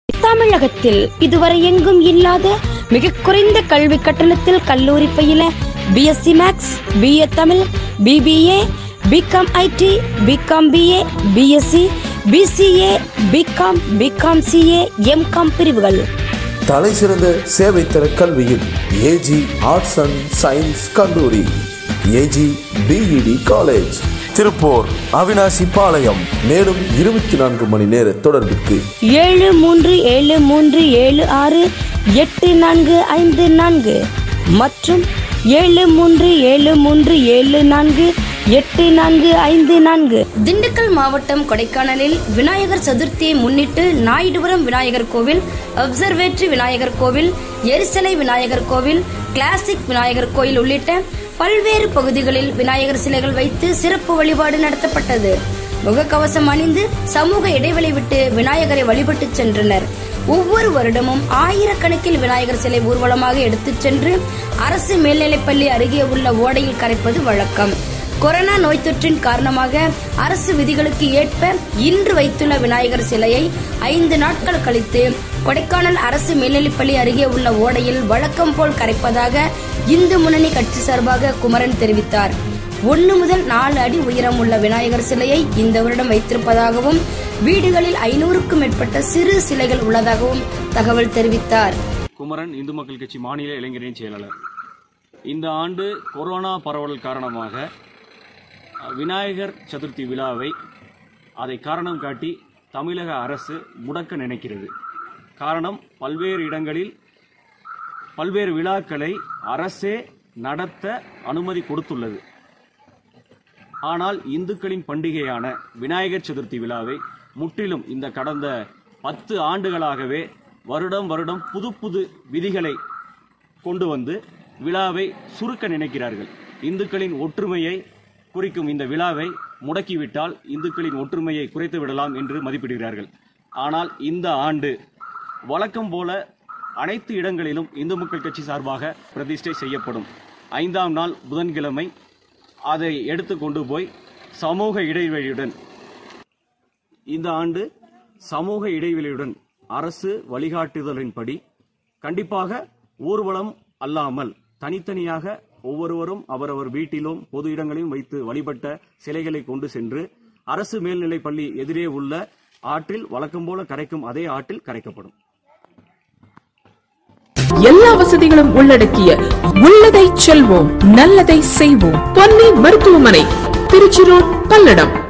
தமிழகத்தில் இதுவரை எங்கும் இல்லாத மிக குறைந்த கல்வி கட்டணத்தில் கல்லூரி பயில BSc maths BA Tamil BBA BCom IT BCom BA BSc BCA BCom BCom CA MCom பிரிவுகள் தலை சிறந்த சேவை தர கல்வியில் ஏஜி ஆர்ட்ஸ் அண்ட் சயின்ஸ் கல்லூரி AG BEd college Tiruppur Avinashi Palayam மேலும் இருபத்தி நான்கு மணி நேர தொடர்பிற்கு ஏழு மூன்று ஏழு மூன்று ஏழு ஆறு எட்டு நான்கு ஐந்து நான்கு மற்றும் ஏழு மூன்று ஏழு மூன்று ஏழு நான்கு எட்டு நான்கு ஐந்து நான்கு திண்டுக்கல் மாவட்டம் கொடைக்கானலில் விநாயகர் சதுர்த்தியை முன்னிட்டு நாயுடுபுரம் விநாயகர் கோவில் அப்சர்வேட்டரி விநாயகர் கோவில் எரிசலை விநாயகர் கோவில் கிளாசிக் விநாயகர் கோயில் உள்ளிட்ட பல்வேறு பகுதிகளில் விநாயகர் சிலைகள் வைத்து சிறப்பு வழிபாடு நடத்தப்பட்டது முகக்கவசம் அணிந்து சமூக இடைவெளி விட்டு விநாயகரை வழிபட்டு சென்றனர் ஒவ்வொரு வருடமும் ஆயிரக்கணக்கில் விநாயகர் சிலை ஊர்வலமாக எடுத்துச் சென்று அரசு மேல்நிலைப்பள்ளி அருகே உள்ள ஓடையில் கரைப்பது வழக்கம் கொரோனா நோய் தொற்றின் காரணமாக அரசு விதிகளுக்கு ஏற்ப இன்று வைத்துள்ள விநாயகர் சிலையை ஐந்து நாட்கள் கழித்து கொடைக்கானல் அரசு மேல்நிலைப்பள்ளி அருகே உள்ள ஓடையில் வழக்கம் போல் கரைப்பதாக இந்து முன்னணி கட்சி சார்பாக குமரன் தெரிவித்தார் ஒன்று முதல் நாலு அடி உயரம் உள்ள விநாயகர் சிலையை இந்த வருடம் வைத்திருப்பதாகவும் வீடுகளில் ஐநூறுக்கும் மேற்பட்ட சிறு சிலைகள் உள்ளதாகவும் தகவல் தெரிவித்தார் குமரன் இந்து மக்கள் கட்சி மாநில இளைஞரின் செயலாளர் இந்த ஆண்டு கொரோனா பரவல் காரணமாக அஹ், விநாயகர் சதுர்த்தி விழாவை அதை காரணம் காட்டி தமிழக அரசு முடக்க நினைக்கிறது காரணம் பல்வேறு இடங்களில் பல்வேறு விழாக்களை அரசே நடத்த அனுமதி கொடுத்துள்ளது ஆனால் இந்துக்களின் பண்டிகையான விநாயகர் சதுர்த்தி விழாவை முற்றிலும் இந்த கடந்த பத்து ஆண்டுகளாகவே வருடம் வருடம் புது புது விதிகளை கொண்டு வந்து விழாவை சுருக்க நினைக்கிறார்கள் இந்துக்களின் ஒற்றுமையை குறிக்கும் இந்த விழாவை முடக்கிவிட்டால் இந்துக்களின் ஒற்றுமையை குறைத்து விடலாம் என்று மதிப்பிடுகிறார்கள் ஆனால் இந்த ஆண்டு வழக்கம் போல அனைத்து இடங்களிலும் இந்து மக்கள் கட்சி சார்பாக பிரதிஷ்டை செய்யப்படும் ஐந்தாம் நாள் புதன்கிழமை அதை எடுத்து கொண்டு போய் சமூக இடைவெளியுடன் இந்த ஆண்டு சமூக இடைவெளியுடன் அரசு வழிகாட்டுதலின்படி கண்டிப்பாக ஊர்வலம் அல்லாமல் தனித்தனியாக ஒவ்வொருவரும் அவரவர் வீட்டிலும் பொது இடங்களிலும் வைத்து வழிபட்ட சிலைகளை கொண்டு சென்று அரசு மேல்நிலைப் பள்ளி எதிரே உள்ள ஆற்றில் வழக்கம் போல கரைக்கும் அதே ஆற்றில் கரைக்கப்படும் எல்லா வசதிகளும் உள்ளடக்கிய உள்ளதை செல்வோம் நல்லதை செய்வோம் பொன்னி மருத்துவமனை திருச்சி ரோட் பல்லடம்